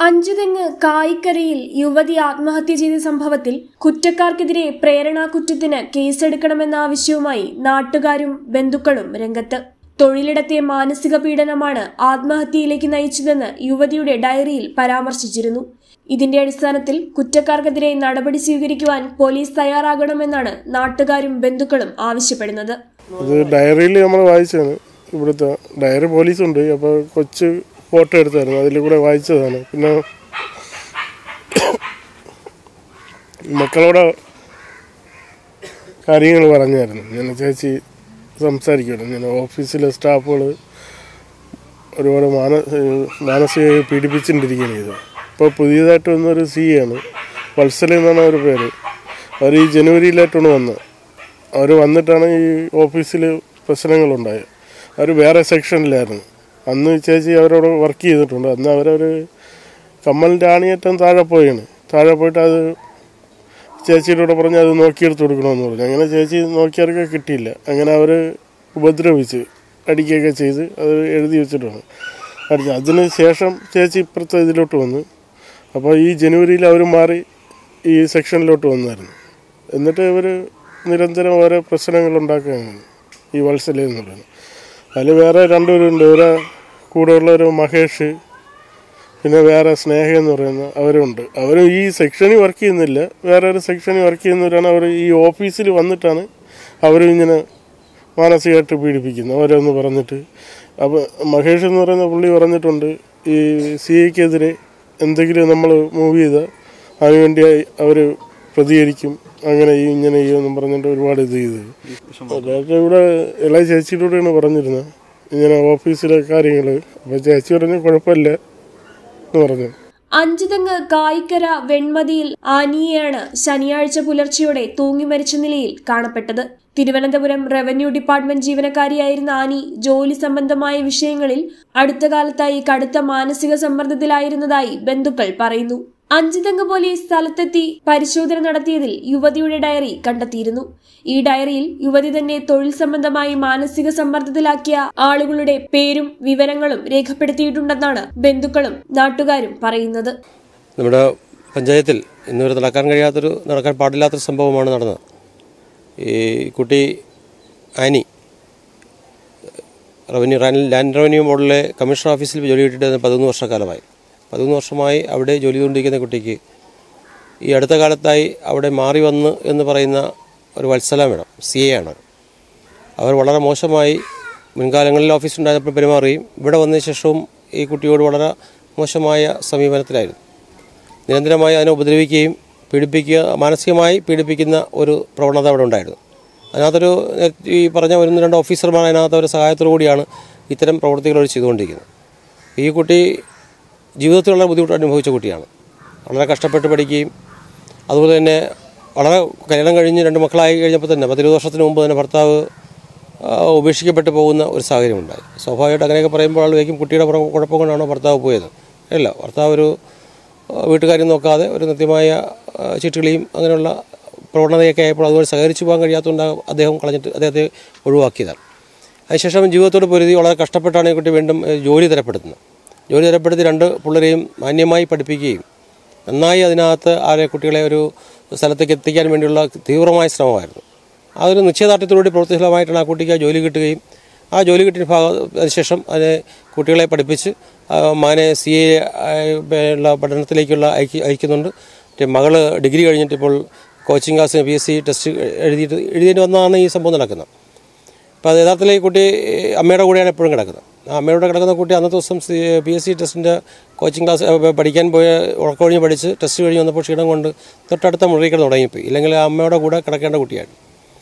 അഞ്ചുതെങ്ങ് കായിക്കരയിൽ യുവതി ആത്മഹത്യ ചെയ്ത സംഭവത്തിൽ കുറ്റക്കാർക്കെതിരെ പ്രേരണാകുറ്റത്തിന് കേസെടുക്കണമെന്ന ആവശ്യവുമായി നാട്ടുകാരും ബന്ധുക്കളും രംഗത്ത് തൊഴിലിടത്തെ മാനസിക പീഡനമാണ് ആത്മഹത്യയിലേക്ക് നയിച്ചതെന്ന് യുവതിയുടെ ഡയറിയിൽ പരാമർശിച്ചിരുന്നു ഇതിന്റെ അടിസ്ഥാനത്തിൽ കുറ്റക്കാർക്കെതിരെ നടപടി സ്വീകരിക്കുവാൻ പോലീസ് തയ്യാറാകണമെന്നാണ് നാട്ടുകാരും ബന്ധുക്കളും ആവശ്യപ്പെടുന്നത് ഇത് ഡയറിയിൽ നമ്മൾ വായിച്ചതാണ് ഇവിടുത്തെ ഡയറി പോലീസുണ്ട് അപ്പോൾ കൊച്ച് ഫോട്ടോ എടുത്തായിരുന്നു അതിൽ കൂടെ വായിച്ചതാണ് പിന്നെ മക്കളോട് കാര്യങ്ങൾ പറഞ്ഞായിരുന്നു ഞാൻ ചേച്ചി സംസാരിക്കുമായിരുന്നു ഞാൻ ഓഫീസിലെ സ്റ്റാഫുകൾ ഒരുപാട് മാന മാനസികമായി പീഡിപ്പിച്ചുകൊണ്ടിരിക്കുകയാണ് ഇത് ഇപ്പോൾ പുതിയതായിട്ട് വന്നൊരു സി ആണ് വത്സല എന്നാണ് ഒരു പേര് അവർ ഈ ജനുവരിയിലായിട്ടാണ് വന്നത് അവർ വന്നിട്ടാണ് ഈ ഓഫീസിൽ പ്രശ്നങ്ങളുണ്ടായത് അവർ വേറെ സെക്ഷനിലായിരുന്നു അന്ന് ചേച്ചി അവരോട് വർക്ക് ചെയ്തിട്ടുണ്ട് അന്ന് അവരൊരു കമ്മലിൻ്റെ ആണിയേറ്റം താഴെ പോയാണ് താഴെ പോയിട്ട് അത് ചേച്ചിയോട് പറഞ്ഞ് അത് നോക്കിയെടുത്ത് കൊടുക്കണമെന്ന് പറഞ്ഞു അങ്ങനെ ചേച്ചി നോക്കിയവർക്ക് കിട്ടിയില്ല അങ്ങനെ അവർ ഉപദ്രവിച്ച് അടിക്കുകയൊക്കെ ചെയ്ത് അത് എഴുതി വെച്ചിട്ടുണ്ട് അടിച്ച് അതിന് ശേഷം ചേച്ചി ഇപ്പുറത്തെ ഇതിലോട്ട് വന്നു അപ്പോൾ ഈ ജനുവരിയിൽ അവർ മാറി ഈ സെക്ഷനിലോട്ട് വന്നായിരുന്നു എന്നിട്ട് ഇവർ നിരന്തരം ഓരോ പ്രശ്നങ്ങൾ ഉണ്ടാക്കുകയാണ് ഈ വത്സല എന്നുള്ളത് അതിൽ വേറെ രണ്ടുപേരുണ്ട് ഇവരെ കൂടെയുള്ള ഒരു മഹേഷ് പിന്നെ വേറെ സ്നേഹ എന്ന് പറയുന്ന അവരുണ്ട് അവരും ഈ സെക്ഷനിൽ വർക്ക് ചെയ്യുന്നില്ല വേറെ ഒരു സെക്ഷനിൽ വർക്ക് ചെയ്യുന്നവരാണ് അവർ ഈ ഓഫീസിൽ വന്നിട്ടാണ് അവരും ഇങ്ങനെ മാനസികമായിട്ട് പീഡിപ്പിക്കുന്നത് ഓരോന്ന് പറഞ്ഞിട്ട് അപ്പോൾ മഹേഷ് എന്ന് പറയുന്ന പുള്ളി പറഞ്ഞിട്ടുണ്ട് ഈ സി ഐക്കെതിരെ എന്തെങ്കിലും നമ്മൾ മൂവ് ചെയ്താൽ അതിനുവേണ്ടി അവർ പ്രതികരിക്കും അങ്ങനെ ചെയ്യും ഇങ്ങനെ ചെയ്യുമെന്നും പറഞ്ഞിട്ട് ഒരുപാട് ഇത് ചെയ്ത് അതൊക്കെ ഇവിടെ ഇളയ ചേച്ചിയിലൂടെയാണ് പറഞ്ഞിരുന്നത് ഇങ്ങനെ ഓഫീസിലെ കാര്യങ്ങൾ അപ്പോൾ ചേച്ചി പറഞ്ഞു കുഴപ്പമില്ല എന്ന് പറഞ്ഞു അഞ്ചുതെങ്ങ് കായിക്കര വെൺമതിയിൽ ആനിയെയാണ് ശനിയാഴ്ച പുലർച്ചെയോടെ തൂങ്ങി മരിച്ച നിലയിൽ കാണപ്പെട്ടത് തിരുവനന്തപുരം റവന്യൂ ഡിപ്പാർട്ട്മെന്റ് ജീവനക്കാരിയായിരുന്ന ആനി ജോലി സംബന്ധമായ വിഷയങ്ങളിൽ അടുത്ത കാലത്തായി കടുത്ത മാനസിക സമ്മർദ്ദത്തിലായിരുന്നതായി ബന്ധുക്കൾ പറയുന്നു അഞ്ചുതെങ്ങ് പോലീസ് സ്ഥലത്തെത്തി പരിശോധന നടത്തിയതിൽ യുവതിയുടെ ഡയറി കണ്ടെത്തിയിരുന്നു ഈ ഡയറിയിൽ യുവതി തന്നെ തൊഴിൽ സംബന്ധമായി മാനസിക സമ്മർദ്ദത്തിലാക്കിയ ആളുകളുടെ പേരും വിവരങ്ങളും രേഖപ്പെടുത്തിയിട്ടുണ്ടെന്നാണ് ബന്ധുക്കളും നാട്ടുകാരും പറയുന്നത് നമ്മുടെ പഞ്ചായത്തിൽ ഇന്നുവരെ നടക്കാൻ കഴിയാത്തൊരു നടക്കാൻ പാടില്ലാത്തൊരു സംഭവമാണ് നടന്നത് ഈ കുട്ടി ആനി റവന്യൂ റാൻ- ലാൻഡ് റവന്യൂ ബോർഡിലെ കമ്മീഷണർ ഓഫീസിൽ ജോലി കിട്ടിയിട്ട് പതിനൊന്ന് വർഷക്കാലമായി പതിനൊന്ന് വർഷമായി അവിടെ ജോലി ചെയ്തുകൊണ്ടിരിക്കുന്ന കുട്ടിക്ക് ഈ അടുത്ത കാലത്തായി അവിടെ മാറി വന്ന് എന്ന് പറയുന്ന ഒരു വത്സല മേഡം സി എ ആണ് അവർ വളരെ മോശമായി മുൻകാലങ്ങളിൽ ഓഫീസിലുണ്ടായപ്പോൾ പെരുമാറുകയും ഇവിടെ വന്നതിന് ശേഷവും ഈ കുട്ടിയോട് വളരെ മോശമായ സമീപനത്തിലായിരുന്നു നിരന്തരമായി അതിനെ ഉപദ്രവിക്കുകയും പീഡിപ്പിക്കുക മാനസികമായി പീഡിപ്പിക്കുന്ന ഒരു പ്രവണത അവിടെ ഉണ്ടായിരുന്നു അതിനകത്തൊരു ഈ പറഞ്ഞ ഒന്ന് രണ്ട് ഓഫീസർമാർ അതിനകത്ത് ഒരു സഹായത്തോടു കൂടിയാണ് ഇത്തരം പ്രവൃത്തികൾ അവർ ചെയ്തുകൊണ്ടിരിക്കുന്നത് ഈ കുട്ടി ജീവിതത്തിൽ വളരെ ബുദ്ധിമുട്ട് അനുഭവിച്ച കുട്ടിയാണ് വളരെ കഷ്ടപ്പെട്ട് പഠിക്കുകയും അതുപോലെ തന്നെ വളരെ കല്യാണം കഴിഞ്ഞ് രണ്ട് മക്കളായി കഴിഞ്ഞപ്പോൾ തന്നെ പത്തിരുപത് വർഷത്തിന് മുമ്പ് തന്നെ ഭർത്താവ് ആ, ഉപേക്ഷിക്കപ്പെട്ടു പോകുന്ന ഒരു സാഹചര്യം ഉണ്ടായി സ്വാഭാവികമായിട്ട് അങ്ങനെയൊക്കെ പറയുമ്പോൾ ആൾ വയ്ക്കും കുട്ടിയുടെ പുറം കുഴപ്പം കൊണ്ടാണോ ഭർത്താവ് പോയത് അല്ല ഭർത്താവ് ഒരു ആ, വീട്ടുകാര്യം നോക്കാതെ ഒരു കൃത്യമായ ആ, ചീട്ടുകളിയും അങ്ങനെയുള്ള പ്രവണതയൊക്കെ ആയപ്പോൾ അതുപോലെ സഹകരിച്ചു പോകാൻ കഴിയാത്തതുകൊണ്ട് അദ്ദേഹം കളഞ്ഞിട്ട് അദ്ദേഹത്തെ ഒഴിവാക്കിയതാണ് അതിനുശേഷം ജീവിതത്തോട് പൊരുതി വളരെ കഷ്ടപ്പെട്ടാണ് ഈ കുട്ടി വീണ്ടും ഏ, ജോലി തരപ്പെടുത്തുന്നത് ജോലി തരപ്പെടുത്തി രണ്ട് പിള്ളേരെയും മാന്യമായി പഠിപ്പിക്കുകയും നന്നായി അതിനകത്ത് ആരെ കുട്ടികളെ ഒരു സ്ഥലത്തേക്ക് എത്തിക്കാൻ വേണ്ടിയുള്ള തീവ്രമായ ശ്രമമായിരുന്നു ആ ഒരു നിശ്ചയദാർഢ്യത്തോടുകൂടി പ്രവൃത്തിഫലമായിട്ടാണ് ആ കുട്ടിക്ക് ആ ജോലി കിട്ടുകയും ആ ജോലി കിട്ടിയ ഭാഗ അതിനുശേഷം അതിനെ കുട്ടികളെ പഠിപ്പിച്ച് ആ മകനെ സി എ ഉള്ള പഠനത്തിലേക്കുള്ള അയക്കി അയക്കുന്നുണ്ട് മറ്റേ മകള് ഡിഗ്രി കഴിഞ്ഞിട്ട് ഇപ്പോൾ കോച്ചിങ് ക്ലാസ്സിന് പി എസ് സി ടെസ്റ്റ് എഴുതിയിട്ട് എഴുതിയിട്ട് വന്നതാണ് ഈ സംഭവം നടക്കുന്നത് അപ്പോൾ അത് യഥാർത്ഥത്തിൽ ഈ കുട്ടി അമ്മയുടെ കൂടെയാണ് എപ്പോഴും കിടക്കുന്നത് ആ അമ്മയുടെ കിടക്കുന്ന കുട്ടി അന്നത്തെ ദിവസം പി എസ് സി ടെസ്റ്റിൻ്റെ കോച്ചിങ് ക്ലാസ് ഏ, പഠിക്കാൻ പോയ ഉറക്കൊഴിഞ്ഞ് പഠിച്ച് ടെസ്റ്റ് കഴിഞ്ഞ് വന്നപ്പോൾ ക്ഷീണം കൊണ്ട് തൊട്ടടുത്ത മുറി കിടന്ന് തുടങ്ങിപ്പോയി ഇല്ലെങ്കിൽ ആ അമ്മയുടെ കൂടെ കിടക്കേണ്ട കുട്ടിയാണ്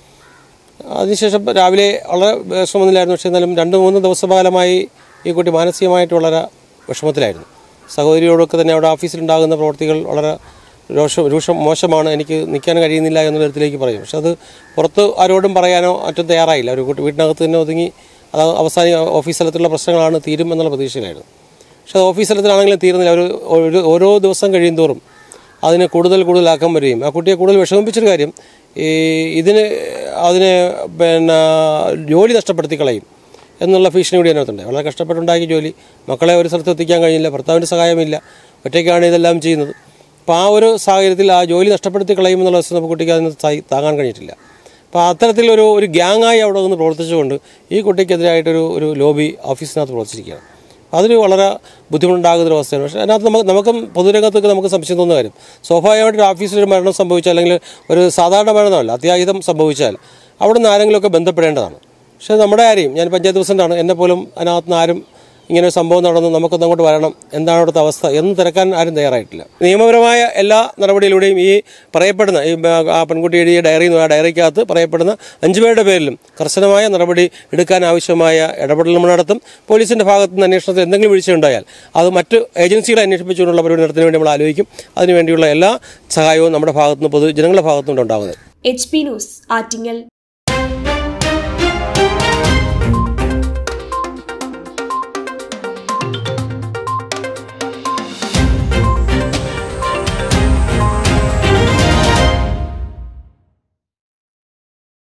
അതിനുശേഷം രാവിലെ വളരെ വിഷമത്തിലായിരുന്നു പക്ഷേ എന്നാലും രണ്ട് മൂന്ന് ദിവസകാലമായി ഈ കുട്ടി മാനസികമായിട്ട് വളരെ വിഷമത്തിലായിരുന്നു സഹോദരിയോടൊക്കെ തന്നെ അവിടെ ഓഫീസിലുണ്ടാകുന്ന പ്രവൃത്തികൾ വളരെ രോഷം രൂക്ഷം മോശമാണ് എനിക്ക് നിൽക്കാൻ കഴിയുന്നില്ല എന്ന തരത്തിലേക്ക് പറയും പക്ഷെ അത് പുറത്ത് ആരോടും പറയാനോ മറ്റും തയ്യാറായില്ല ഒരു കുട്ടി വീട്ടിനകത്ത് തന്നെ ഒതുങ്ങി അത് അവസാന ഓഫീസ് സ്ഥലത്തുള്ള പ്രശ്നങ്ങളാണ് തീരും എന്നുള്ള പ്രതീക്ഷയിലായിരുന്നു പക്ഷെ അത് ഓഫീസ് തലത്തിലാണെങ്കിലും തീരുന്നില്ല ഒരു ഒരു- ഓരോ ദിവസം കഴിയും തോറും അതിന് കൂടുതൽ കൂടുതൽ ആക്കം വരികയും ആ കുട്ടിയെ കൂടുതൽ വിഷമിപ്പിച്ചൊരു കാര്യം ഈ ഇതിന് അതിന് പിന്നെ ജോലി നഷ്ടപ്പെടുത്തി കളയും എന്നുള്ള ഭീഷണി കൂടി അതിനകത്തുണ്ട് വളരെ കഷ്ടപ്പെട്ടുണ്ടാക്കിയ ജോലി മക്കളെ ഒരു സ്ഥലത്ത് എത്തിക്കാൻ കഴിഞ്ഞില്ല ഭർത്താവിൻ്റെ സഹായമില്ല ഒറ്റയ്ക്കാണ് ഇതെല്ലാം ചെയ്യുന്നത് അപ്പോൾ ആ ഒരു സാഹചര്യത്തിൽ ആ ജോലി നഷ്ടപ്പെടുത്തി കളയുമെന്നുള്ള അവസ്ഥ നമുക്ക് കുട്ടിക്ക് അതിന് താ- താങ്ങാൻ കഴിഞ്ഞിട്ടില്ല അപ്പോൾ അത്തരത്തിലൊരു ഒരു ഗ്യാങ്ങായി അവിടെ നിന്ന് പ്രവർത്തിച്ചുകൊണ്ട് ഈ കുട്ടിക്കെതിരായിട്ടൊരു ഒരു ലോബി ഓഫീസിനകത്ത് പ്രവർത്തിച്ചിരിക്കുകയാണ് അതൊരു വളരെ ബുദ്ധിമുട്ടുണ്ടാകുന്ന ഒരു അവസ്ഥയാണ് പക്ഷേ അതിനകത്ത് നമുക്ക് നമുക്കും പൊതുരംഗത്തൊക്കെ നമുക്ക് സംശയം തോന്നുന്ന കാര്യം സ്വാഭാവികമായിട്ട് ഒരു ഓഫീസിൽ ഒരു മരണം സംഭവിച്ചാൽ അല്ലെങ്കിൽ ഒരു സാധാരണ മരണമല്ല അത്യാഹിതം സംഭവിച്ചാൽ അവിടെ നിന്ന് ആരെങ്കിലുമൊക്കെ ബന്ധപ്പെടേണ്ടതാണ് പക്ഷേ നമ്മുടെ ആരെയും ഞാൻ പഞ്ചായത്ത് പ്രസിഡന്റാണ് എന്നെ പോലും അതിനകത്ത് നിന്ന് ആരും ഇങ്ങനെ ഒരു സംഭവം നടന്നു നമുക്കൊന്ന് അങ്ങോട്ട് വരണം എന്താണ് അവിടുത്തെ അവസ്ഥ എന്ന് തിരക്കാൻ ആരും തയ്യാറായിട്ടില്ല നിയമപരമായ എല്ലാ നടപടിയിലൂടെയും ഈ പറയപ്പെടുന്ന ഈ ബ- ആ പെൺകുട്ടി എഴുതിയ ഡയറി ആ ഡയറിക്കകത്ത് പറയപ്പെടുന്ന അഞ്ചു പേരുടെ പേരിലും കർശനമായ നടപടി എടുക്കാൻ ആവശ്യമായ ഇടപെടൽ നമ്മൾ നടത്തും പോലീസിന്റെ ഭാഗത്ത് നിന്ന് അന്വേഷണത്തിൽ എന്തെങ്കിലും വീഴ്ചയുണ്ടായാൽ അത് മറ്റ് ഏജൻസികളെ അന്വേഷിപ്പിച്ചുകൊണ്ടുള്ള പരിപാടി നടത്തുന്നതിന് വേണ്ടി നമ്മൾ ആലോചിക്കും അതിനുവേണ്ടിയുള്ള എല്ലാ സഹായവും നമ്മുടെ ഭാഗത്തുനിന്ന് പൊതുജനങ്ങളുടെ ഭാഗത്തുനിന്ന് ഉണ്ടാകുന്നത് എച്ച് പി ന്യൂസ് ആറ്റിങ്ങൽ